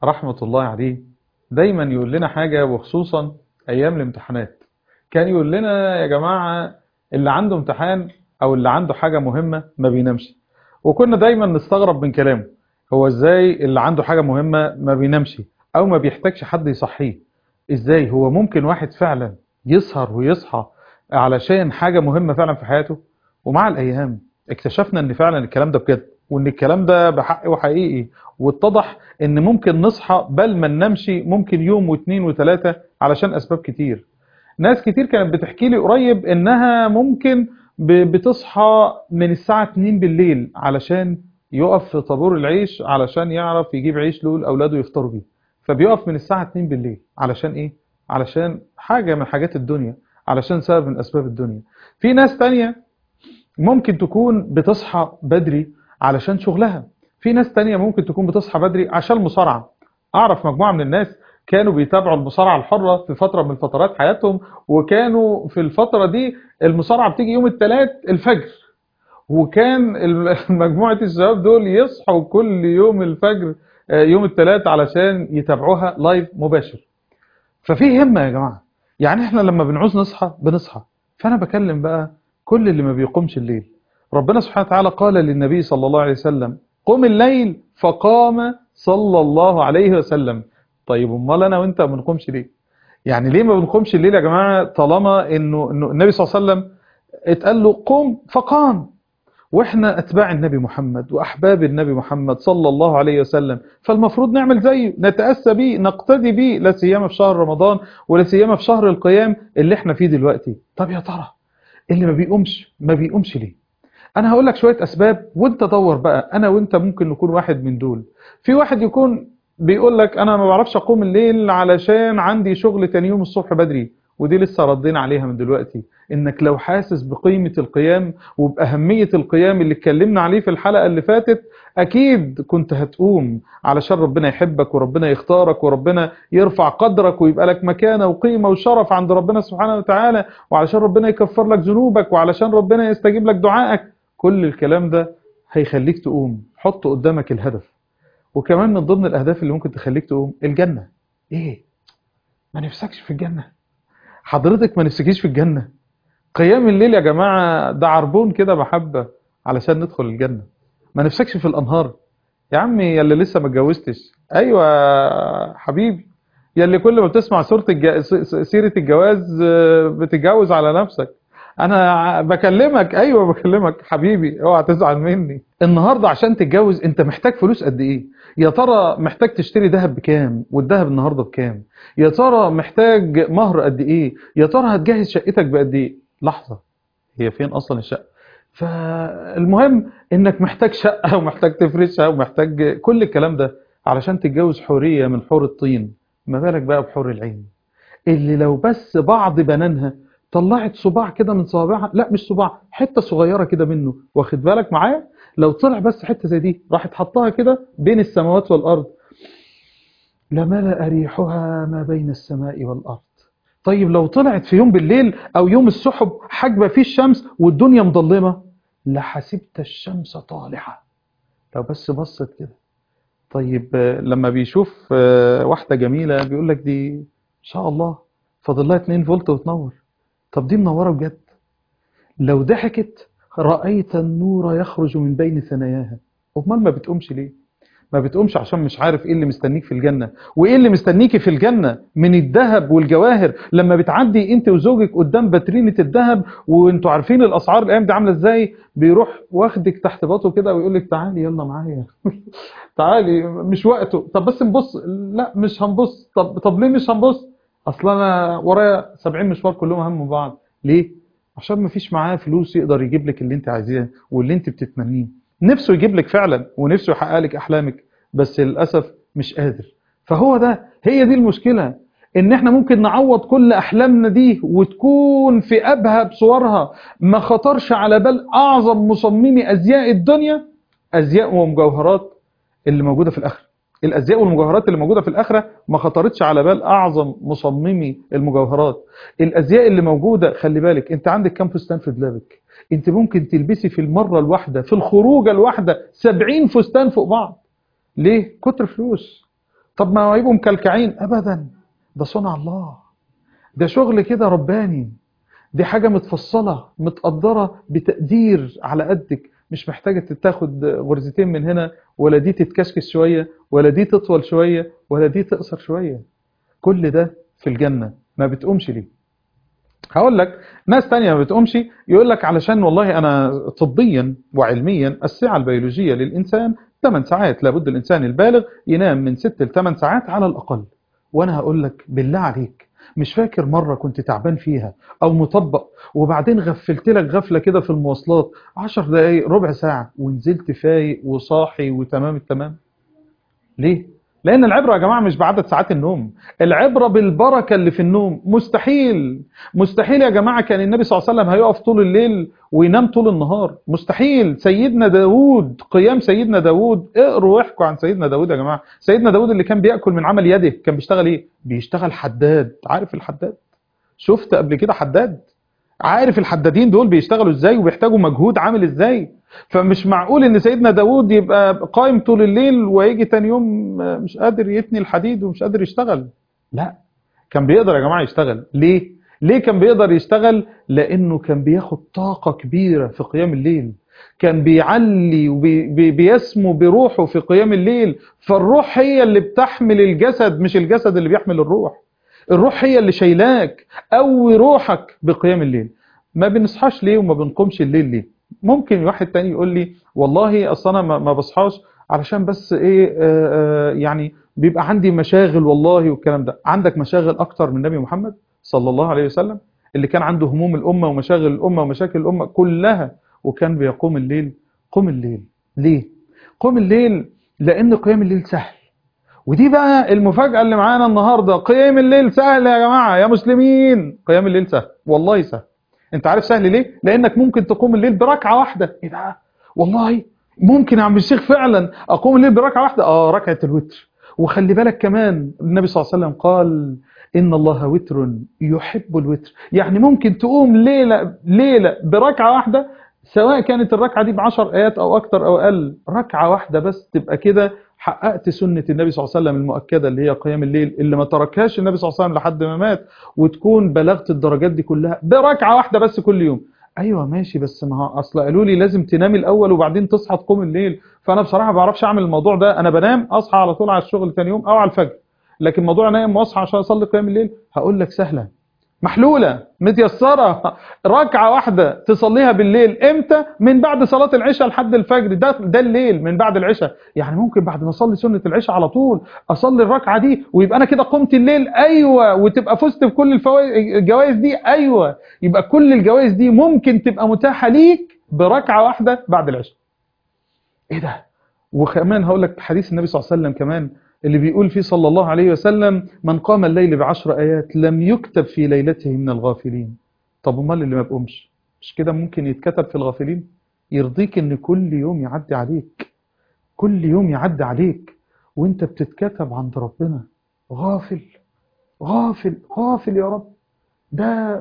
رحمة الله عليه دايما يقول لنا حاجة وخصوصا أيام الامتحانات كان يقول لنا يا جماعة اللي عنده امتحان أو اللي عنده حاجة مهمة ما بينامش وكنا دايما نستغرب من كلامه هو ازاي اللي عنده حاجة مهمة ما بينامش أو ما بيحتاجش حد يصحيه ازاي هو ممكن واحد فعلا يسهر ويصحى علشان حاجة مهمة فعلا في حياته ومع الأيام اكتشفنا ان فعلا الكلام ده بجد وان الكلام ده بحق وحقيقي واتضح ان ممكن نصحى بل ما ننامش ممكن يوم واثنين وثلاثة علشان اسباب كتير ناس كتير كانت بتحكي لي قريب انها ممكن ب- بتصحى من الساعة 2 بالليل علشان يقف في طابور العيش علشان يعرف يجيب عيش له لاولاده يفطروا بيه فبيقف من الساعة 2 بالليل علشان ايه علشان حاجة من حاجات الدنيا علشان سبب من اسباب الدنيا في ناس تانية ممكن تكون بتصحى بدري علشان شغلها في ناس تانية ممكن تكون بتصحى بدري عشان المصارعة أعرف مجموعة من الناس كانوا بيتابعوا المصارعة الحرة في فترة من فترات حياتهم وكانوا في الفترة دي المصارعة بتيجي يوم الثلاث الفجر وكان الم- مجموعة الشباب دول يصحوا كل يوم الفجر آه، يوم الثلاث علشان يتابعوها لايف مباشر ففي همة يا جماعة يعني احنا لما بنعوز نصحى بنصحى فأنا بكلم بقى كل اللي ما بيقومش الليل ربنا سبحانه وتعالى قال للنبي صلى الله عليه وسلم قم الليل فقام صلى الله عليه وسلم طيب امال انا وانت ما بنقومش ليه يعني ليه ما بنقومش الليل يا جماعه طالما انه انه النبي صلى الله عليه وسلم اتقال له قم فقام واحنا اتباع النبي محمد واحباب النبي محمد صلى الله عليه وسلم فالمفروض نعمل زيه نتاسى بيه نقتدي بيه لا سيما في شهر رمضان ولا سيما في شهر القيام اللي احنا فيه دلوقتي طب يا ترى اللي ما بيقومش ما بيقومش ليه انا هقول لك شويه اسباب وانت دور بقى انا وانت ممكن نكون واحد من دول في واحد يكون بيقول لك انا ما بعرفش اقوم الليل علشان عندي شغل تاني يوم الصبح بدري ودي لسه ردينا عليها من دلوقتي انك لو حاسس بقيمة القيام وبأهمية القيام اللي اتكلمنا عليه في الحلقة اللي فاتت اكيد كنت هتقوم علشان ربنا يحبك وربنا يختارك وربنا يرفع قدرك ويبقى لك مكانة وقيمة وشرف عند ربنا سبحانه وتعالى وعلشان ربنا يكفر لك ذنوبك وعلشان ربنا يستجيب لك دعائك كل الكلام ده هيخليك تقوم حط قدامك الهدف وكمان من ضمن الأهداف اللي ممكن تخليك تقوم الجنة إيه؟ ما نفسكش في الجنة حضرتك ما نفسكيش في الجنة قيام الليل يا جماعة ده عربون كده محبة علشان ندخل الجنة ما نفسكش في الأنهار يا عمي يا اللي لسه ما اتجوزتش أيوة حبيبي يا اللي كل ما بتسمع سورة الج... س- س- سيرة الجواز آه، بتتجوز على نفسك انا بكلمك ايوه بكلمك حبيبي اوعى تزعل مني النهارده عشان تتجوز انت محتاج فلوس قد ايه يا ترى محتاج تشتري ذهب بكام والذهب النهارده بكام يا ترى محتاج مهر قد ايه يا ترى هتجهز شقتك بقد ايه لحظه هي فين اصلا الشقه فالمهم انك محتاج شقه ومحتاج تفرشها ومحتاج كل الكلام ده علشان تتجوز حوريه من حور الطين ما بالك بقى بحور العين اللي لو بس بعض بنانها طلعت صباع كده من صوابعها لا مش صباع حته صغيره كده منه واخد بالك معايا لو طلع بس حته زي دي راحت حطها كده بين السماوات والارض لملأ ريحها ما بين السماء والارض طيب لو طلعت في يوم بالليل او يوم السحب حاجبه فيه الشمس والدنيا مظلمه لحسبت الشمس طالعه لو بس بصت كده طيب آه، لما بيشوف آه، واحده جميله بيقول لك دي ان شاء الله فاضل لها 2 فولت وتنور طب دي منوره بجد لو ضحكت رأيت النور يخرج من بين ثناياها امال ما بتقومش ليه ما بتقومش عشان مش عارف ايه اللي مستنيك في الجنة وايه اللي مستنيكي في الجنة من الذهب والجواهر لما بتعدي انت وزوجك قدام باترينة الذهب وانتوا عارفين الاسعار الايام دي عاملة ازاي بيروح واخدك تحت باطه كده ويقول لك تعالي يلا معايا تعالي مش وقته طب بس نبص لا مش هنبص طب طب ليه مش هنبص اصل انا ورايا 70 مشوار كلهم هم بعض ليه عشان ما فيش معاه فلوس يقدر يجيب لك اللي انت عايزاه واللي انت بتتمنيه نفسه يجيب لك فعلا ونفسه يحقق لك احلامك بس للاسف مش قادر فهو ده هي دي المشكله ان احنا ممكن نعوض كل احلامنا دي وتكون في ابهى بصورها ما خطرش على بال اعظم مصممي ازياء الدنيا ازياء ومجوهرات اللي موجوده في الاخره الازياء والمجوهرات اللي موجوده في الاخره ما خطرتش على بال اعظم مصممي المجوهرات الازياء اللي موجوده خلي بالك انت عندك كام فستان في دولابك انت ممكن تلبسي في المره الواحده في الخروجه الواحده 70 فستان فوق بعض ليه كتر فلوس طب ما يبقوا مكلكعين ابدا ده صنع الله ده شغل كده رباني دي حاجة متفصلة متقدرة بتقدير على قدك مش محتاجة تاخد غرزتين من هنا ولا دي تتكشكش شوية ولا دي تطول شوية ولا دي تقصر شوية كل ده في الجنة ما بتقومش ليه هقول لك ناس تانية ما بتقومش يقول لك علشان والله أنا طبيا وعلميا الساعة البيولوجية للإنسان 8 ساعات لابد الإنسان البالغ ينام من 6 ل 8 ساعات على الأقل وأنا هقول لك بالله عليك مش فاكر مرة كنت تعبان فيها أو مطبق وبعدين غفلت لك غفلة كده في المواصلات 10 دقايق ربع ساعة ونزلت فايق وصاحي وتمام التمام ليه؟ لأن العبرة يا جماعة مش بعدد ساعات النوم العبرة بالبركة اللي في النوم مستحيل مستحيل يا جماعة كان النبي صلى الله عليه وسلم هيقف طول الليل وينام طول النهار مستحيل سيدنا داود قيام سيدنا داود اقروا واحكوا عن سيدنا داود يا جماعة سيدنا داود اللي كان بيأكل من عمل يده كان بيشتغل ايه بيشتغل حداد عارف الحداد شفت قبل كده حداد عارف الحدادين دول بيشتغلوا ازاي وبيحتاجوا مجهود عامل ازاي فمش معقول ان سيدنا داود يبقى قائم طول الليل ويجي تاني يوم مش قادر يتني الحديد ومش قادر يشتغل لا كان بيقدر يا جماعة يشتغل ليه ليه كان بيقدر يشتغل لانه كان بياخد طاقة كبيرة في قيام الليل كان بيعلي وبيسمو بروحه في قيام الليل فالروح هي اللي بتحمل الجسد مش الجسد اللي بيحمل الروح الروح هي اللي شايلاك قوي روحك بقيام الليل ما بنصحاش ليه وما بنقومش الليل ليه ممكن واحد تاني يقول لي والله اصل انا ما بصحاش علشان بس ايه آآ آآ يعني بيبقى عندي مشاغل والله والكلام ده عندك مشاغل اكتر من النبي محمد صلى الله عليه وسلم اللي كان عنده هموم الامه ومشاغل الامه ومشاكل الامه كلها وكان بيقوم الليل قم الليل ليه قم الليل لان قيام الليل سهل ودي بقى المفاجأة اللي معانا النهاردة قيام الليل سهل يا جماعة يا مسلمين قيام الليل سهل والله سهل انت عارف سهل ليه لانك ممكن تقوم الليل بركعة واحدة ايه ده والله ممكن يا عم الشيخ فعلا اقوم الليل بركعة واحدة اه ركعة الوتر وخلي بالك كمان النبي صلى الله عليه وسلم قال إن الله وتر يحب الوتر يعني ممكن تقوم ليلة, ليلة بركعة واحدة سواء كانت الركعة دي بعشر آيات أو أكتر أو أقل ركعة واحدة بس تبقى كده حققت سنة النبي صلى الله عليه وسلم المؤكدة اللي هي قيام الليل اللي ما تركهاش النبي صلى الله عليه وسلم لحد ما مات وتكون بلغت الدرجات دي كلها بركعة واحدة بس كل يوم ايوه ماشي بس ما هو اصل قالوا لي لازم تنامي الاول وبعدين تصحى تقوم الليل فانا بصراحه ما بعرفش اعمل الموضوع ده انا بنام اصحى على طول على الشغل ثاني يوم او على الفجر لكن موضوع انام واصحى عشان اصلي قيام الليل هقول لك سهله محلوله متيسره ركعه واحده تصليها بالليل امتى من بعد صلاه العشاء لحد الفجر ده ده الليل من بعد العشاء يعني ممكن بعد ما اصلي سنه العشاء على طول اصلي الركعه دي ويبقى انا كده قمت الليل ايوه وتبقى فزت بكل الفوائد الجوائز دي ايوه يبقى كل الجوائز دي ممكن تبقى متاحه ليك بركعه واحده بعد العشاء ايه ده وكمان هقول لك حديث النبي صلى الله عليه وسلم كمان اللي بيقول فيه صلى الله عليه وسلم من قام الليل بعشر آيات لم يكتب في ليلته من الغافلين طب امال اللي ما بقومش مش كده ممكن يتكتب في الغافلين يرضيك ان كل يوم يعدي عليك كل يوم يعدي عليك وانت بتتكتب عند ربنا غافل غافل غافل يا رب ده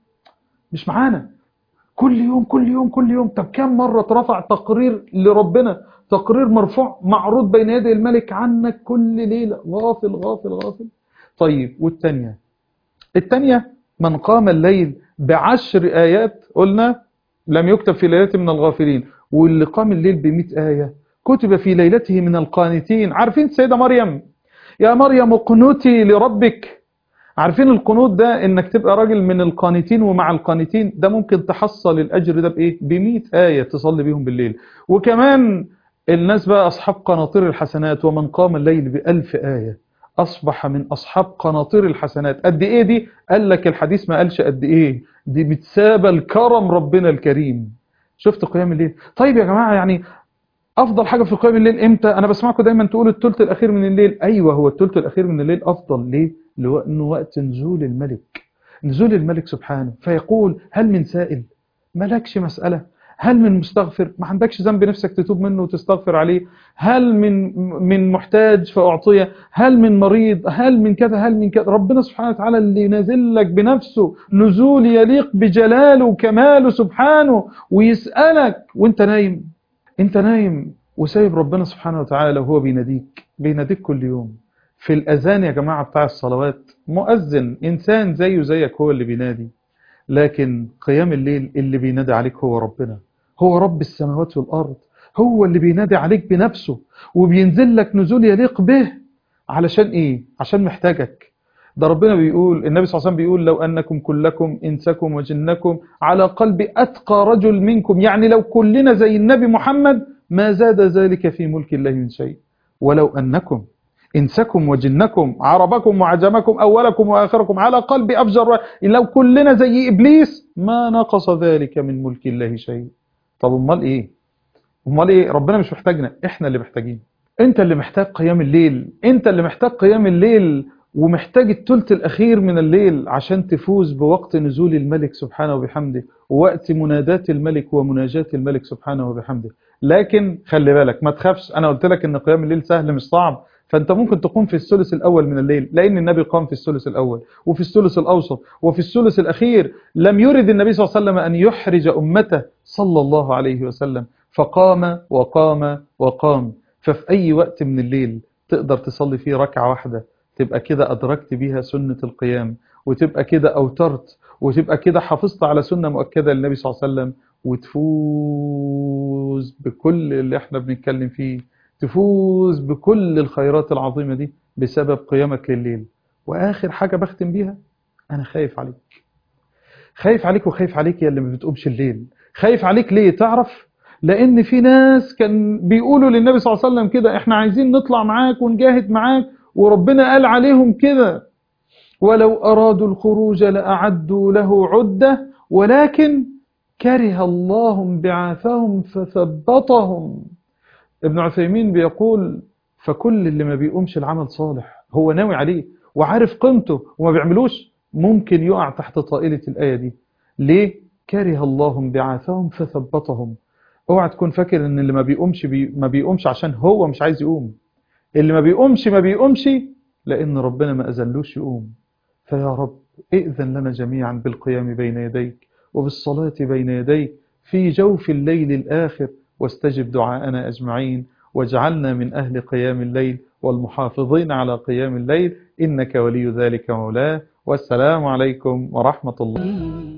مش معانا كل يوم كل يوم كل يوم طب كم مرة اترفع تقرير لربنا تقرير مرفوع معروض بين يدي الملك عنك كل ليلة غافل غافل غافل طيب والتانية التانية من قام الليل بعشر آيات قلنا لم يكتب في ليلته من الغافلين واللي قام الليل بمئة آية كتب في ليلته من القانتين عارفين السيدة مريم يا مريم اقنتي لربك عارفين القنوت ده انك تبقى راجل من القانتين ومع القانتين ده ممكن تحصل الاجر ده بايه ب آية تصلي بيهم بالليل وكمان الناس بقى أصحاب قناطير الحسنات ومن قام الليل بألف آية أصبح من أصحاب قناطير الحسنات قد إيه دي قال لك الحديث ما قالش قد إيه دي بتسابة الكرم ربنا الكريم شفت قيام الليل طيب يا جماعة يعني أفضل حاجة في قيام الليل إمتى أنا بسمعكم دايما تقولوا الثلث الأخير من الليل أيوة هو الثلث الأخير من الليل أفضل ليه لأنه وقت نزول الملك نزول الملك سبحانه فيقول هل من سائل ملكش مسألة هل من مستغفر ما عندكش ذنب نفسك تتوب منه وتستغفر عليه هل من من محتاج فأعطيه هل من مريض هل من كذا هل من كذا ربنا سبحانه وتعالى اللي نازل لك بنفسه نزول يليق بجلاله وكماله سبحانه ويسألك وانت نايم انت نايم وسايب ربنا سبحانه وتعالى وهو بيناديك بيناديك كل يوم في الأذان يا جماعة بتاع الصلوات مؤذن إنسان زيه زيك هو اللي بينادي لكن قيام الليل اللي بينادي عليك هو ربنا هو رب السماوات والأرض هو اللي بينادي عليك بنفسه وبينزل لك نزول يليق به علشان إيه؟ عشان محتاجك ده ربنا بيقول النبي صلى الله عليه وسلم بيقول لو أنكم كلكم إنسكم وجنكم على قلب أتقى رجل منكم يعني لو كلنا زي النبي محمد ما زاد ذلك في ملك الله من شيء ولو أنكم إنسكم وجنكم عربكم وعجمكم أولكم وآخركم على قلب أفجر لو كلنا زي إبليس ما نقص ذلك من ملك الله شيء طب امال إيه امال إيه ربنا مش محتاجنا إحنا اللي محتاجين أنت اللي محتاج قيام الليل أنت اللي محتاج قيام الليل ومحتاج الثلث الأخير من الليل عشان تفوز بوقت نزول الملك سبحانه وبحمده ووقت منادات الملك ومناجاة الملك سبحانه وبحمده لكن خلي بالك ما تخافش أنا قلت لك أن قيام الليل سهل مش صعب فأنت ممكن تقوم في الثلث الأول من الليل لأن النبي قام في الثلث الأول وفي الثلث الأوسط وفي الثلث الأخير لم يرد النبي صلى الله عليه وسلم أن يحرج أمته صلى الله عليه وسلم فقام وقام وقام ففي أي وقت من الليل تقدر تصلي فيه ركعة واحدة تبقى كده أدركت بيها سنة القيام وتبقى كده أوترت وتبقى كده حافظت على سنة مؤكدة للنبي صلى الله عليه وسلم وتفوز بكل اللي احنا بنتكلم فيه تفوز بكل الخيرات العظيمة دي بسبب قيامك لليل وآخر حاجة بختم بيها أنا خايف عليك خايف عليك وخايف عليك يا اللي ما بتقومش الليل خايف عليك ليه تعرف لأن في ناس كان بيقولوا للنبي صلى الله عليه وسلم كده احنا عايزين نطلع معاك ونجاهد معاك وربنا قال عليهم كده ولو أرادوا الخروج لأعدوا له عدة ولكن كره الله بعاثهم فثبطهم ابن عثيمين بيقول فكل اللي ما بيقومش العمل صالح هو ناوي عليه وعارف قيمته وما بيعملوش ممكن يقع تحت طائلة الآية دي ليه؟ كره الله بعاثهم فثبطهم اوعى تكون فاكر ان اللي ما بيقومش بي ما بيقومش عشان هو مش عايز يقوم اللي ما بيقومش ما بيقومش لأن ربنا ما أذلوش يقوم فيا رب ائذن لنا جميعا بالقيام بين يديك وبالصلاة بين يديك في جوف الليل الآخر واستجب دعاءنا أجمعين واجعلنا من أهل قيام الليل والمحافظين على قيام الليل إنك ولي ذلك مولاه والسلام عليكم ورحمة الله